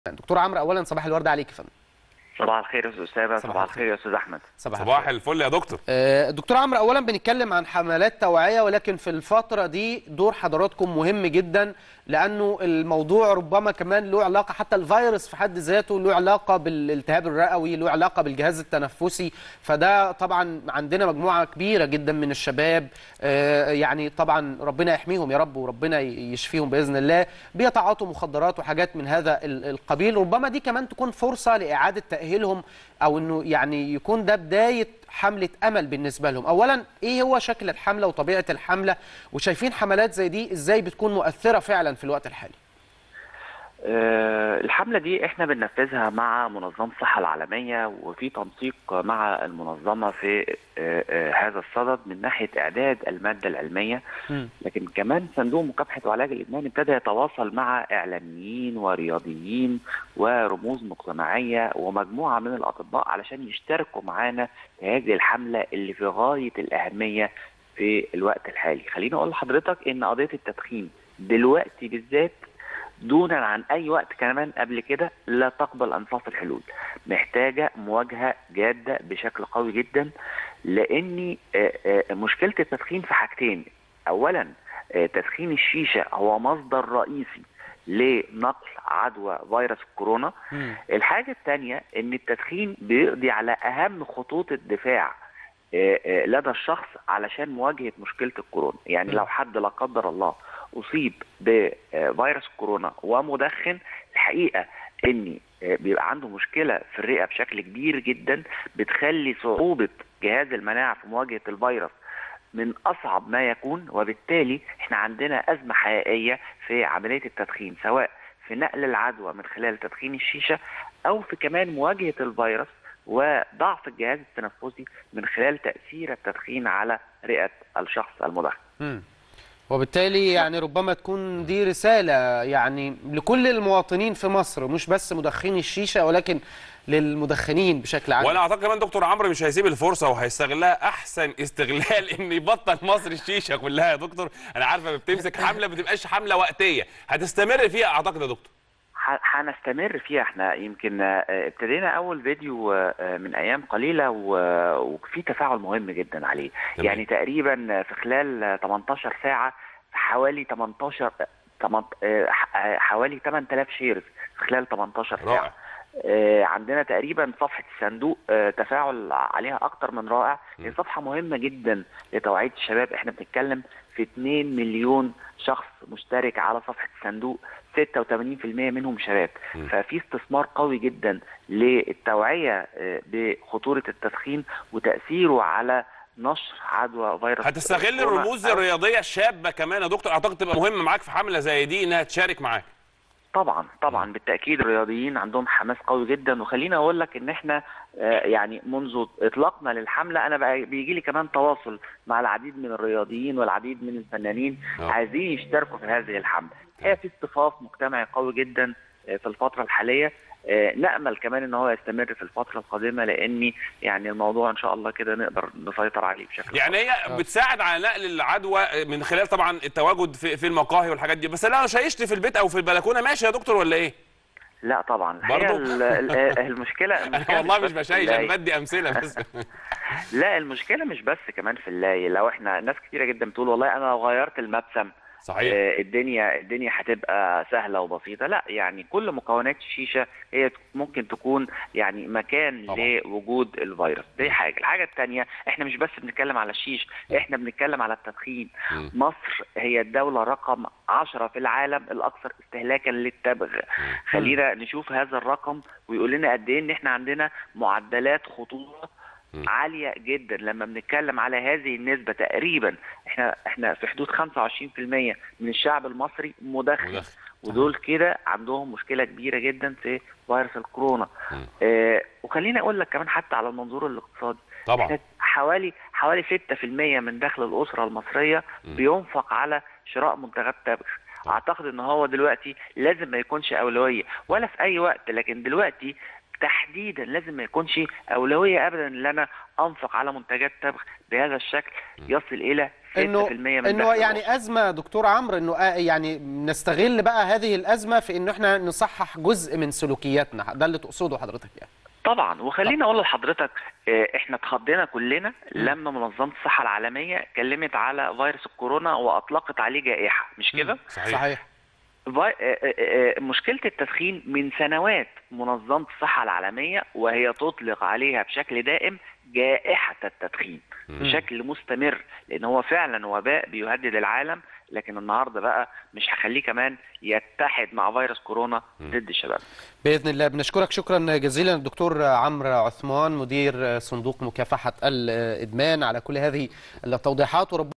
دكتور عمرو اولا صباح الورد عليك يا فندم صباح الخير يا استاذ اسامه صباح صباح الخير يا استاذ احمد صباح الفل يا دكتور آه، دكتور عمرو اولا بنتكلم عن حملات توعيه ولكن في الفتره دي دور حضراتكم مهم جدا لانه الموضوع ربما كمان له علاقه حتى الفيروس في حد ذاته له علاقه بالالتهاب الرئوي له علاقه بالجهاز التنفسي فده طبعا عندنا مجموعه كبيره جدا من الشباب آه، يعني طبعا ربنا يحميهم يا رب وربنا يشفيهم باذن الله بيتعاطوا مخدرات وحاجات من هذا ال- القبيل ربما دي كمان تكون فرصه لاعاده تاهيلهم او انه يعني يكون ده بدايه حمله امل بالنسبه لهم اولا ايه هو شكل الحمله وطبيعه الحمله وشايفين حملات زي دي ازاي بتكون مؤثره فعلا في الوقت الحالي أه الحمله دي احنا بننفذها مع منظمه الصحه العالميه وفي تنسيق مع المنظمه في أه أه هذا الصدد من ناحيه اعداد الماده العلميه مم. لكن كمان صندوق مكافحه وعلاج الادمان ابتدى يتواصل مع اعلاميين ورياضيين ورموز مجتمعيه ومجموعه من الاطباء علشان يشتركوا معانا في هذه الحمله اللي في غايه الاهميه في الوقت الحالي خليني اقول لحضرتك ان قضيه التدخين دلوقتي بالذات دونا عن اي وقت كمان قبل كده لا تقبل انصاف الحلول محتاجه مواجهه جاده بشكل قوي جدا لان آه، آه، مشكله التدخين في حاجتين اولا آه، تدخين الشيشه هو مصدر رئيسي لنقل عدوى فيروس الكورونا مم. الحاجه الثانيه ان التدخين بيقضي على اهم خطوط الدفاع آه، آه، لدى الشخص علشان مواجهه مشكله الكورونا يعني م. لو حد لا قدر الله اصيب بفيروس كورونا ومدخن الحقيقه ان آه، بيبقى عنده مشكله في الرئه بشكل كبير جدا بتخلي صعوبه جهاز المناعه في مواجهه الفيروس من اصعب ما يكون وبالتالي احنا عندنا ازمه حقيقيه في عمليه التدخين سواء في نقل العدوى من خلال تدخين الشيشه او في كمان مواجهه الفيروس وضعف الجهاز التنفسي من خلال تاثير التدخين على رئه الشخص المدخن. مم. وبالتالي يعني ربما تكون دي رسالة يعني لكل المواطنين في مصر مش بس مدخني الشيشة ولكن للمدخنين بشكل عام وانا اعتقد كمان دكتور عمرو مش هيسيب الفرصه وهيستغلها احسن استغلال ان يبطل مصر الشيشه كلها يا دكتور انا عارفه بتمسك حمله ما بتبقاش حمله وقتيه هتستمر فيها اعتقد يا دكتور ح- هنستمر فيها احنا يمكن آه، ابتدينا اول فيديو آه، من ايام قليله و- وفي تفاعل مهم جدا عليه تمام. يعني تقريبا في خلال آه، 18 ساعه حوالي 18 تمن- آه، ح- آه، حوالي 8000 شيرز في خلال 18 ساعه رائع آه، عندنا تقريبا صفحة الصندوق آه، تفاعل عليها أكتر من رائع هي م. صفحة مهمة جدا لتوعية الشباب احنا بنتكلم في 2 مليون شخص مشترك على صفحة الصندوق 86% منهم شباب م. ففي استثمار قوي جدا للتوعية آه، بخطورة التدخين وتأثيره على نشر عدوى فيروس هتستغل كورونا الرموز أو- الرياضيه الشابه كمان يا دكتور اعتقد تبقى مهم معاك في حمله زي دي انها تشارك معاك طبعا طبعا بالتاكيد الرياضيين عندهم حماس قوي جدا وخليني اقول لك ان احنا آه، يعني منذ اطلاقنا للحمله انا بقى بيجي لي كمان تواصل مع العديد من الرياضيين والعديد من الفنانين آه. عايزين يشتركوا في هذه الحمله هي في اصطفاف مجتمعي قوي جدا آه، في الفتره الحاليه آه، نامل كمان ان هو يستمر في الفتره القادمه لاني يعني الموضوع ان شاء الله كده نقدر نسيطر عليه بشكل يعني هي بتساعد على نقل العدوى من خلال طبعا التواجد في, في المقاهي والحاجات دي بس لا شايشت في البيت او في البلكونه ماشي يا دكتور ولا ايه لا طبعا الحقيقه برضو؟ ال- ال- المشكله انا المشكلة والله بس مش في بشايش انا اللاي. بدي امثله بس لا المشكله مش بس كمان في اللاي لو احنا ناس كتيره جدا بتقول والله انا لو غيرت المبسم صحيح آه، الدنيا الدنيا هتبقى سهله وبسيطه لا يعني كل مكونات الشيشه هي ممكن تكون يعني مكان طبعا. لوجود الفيروس دي حاجه الحاجه الثانيه احنا مش بس بنتكلم على الشيش احنا بنتكلم على التدخين مم. مصر هي الدوله رقم 10 في العالم الاكثر استهلاكا للتبغ خلينا نشوف هذا الرقم ويقول لنا قد ايه ان احنا عندنا معدلات خطوره مم. عاليه جدا لما بنتكلم على هذه النسبه تقريبا احنا احنا في حدود 25% من الشعب المصري مدخن مدخن. ودول كده عندهم مشكله كبيره جدا في فيروس الكورونا مم. آه وخليني اقول لك كمان حتى على المنظور الاقتصادي طبعا احنا حوالي حوالي 6% من دخل الاسره المصريه مم. بينفق على شراء منتجات تبغ طبعا. اعتقد ان هو دلوقتي لازم ما يكونش اولويه ولا في اي وقت لكن دلوقتي تحديدا لازم ما يكونش اولويه ابدا ان انا انفق على منتجات تبغ بهذا الشكل يصل الى 6% انه من انه دخل يعني الأسرة. ازمه دكتور عمرو انه آه يعني نستغل بقى هذه الازمه في انه احنا نصحح جزء من سلوكياتنا ده اللي تقصده حضرتك يعني طبعا وخليني اقول لحضرتك آه، احنا اتخضينا كلنا لما منظمه الصحه العالميه اتكلمت على فيروس الكورونا واطلقت عليه جائحه مش كده؟ صحيح, صحيح فاي- آه، آه، آه، مشكله التدخين من سنوات منظمه الصحه العالميه وهي تطلق عليها بشكل دائم جائحه التدخين بشكل مستمر لان هو فعلا وباء بيهدد العالم لكن النهارده بقى مش هخليه كمان يتحد مع فيروس كورونا ضد الشباب باذن الله بنشكرك شكرا جزيلا الدكتور عمرو عثمان مدير صندوق مكافحه الادمان على كل هذه التوضيحات ورب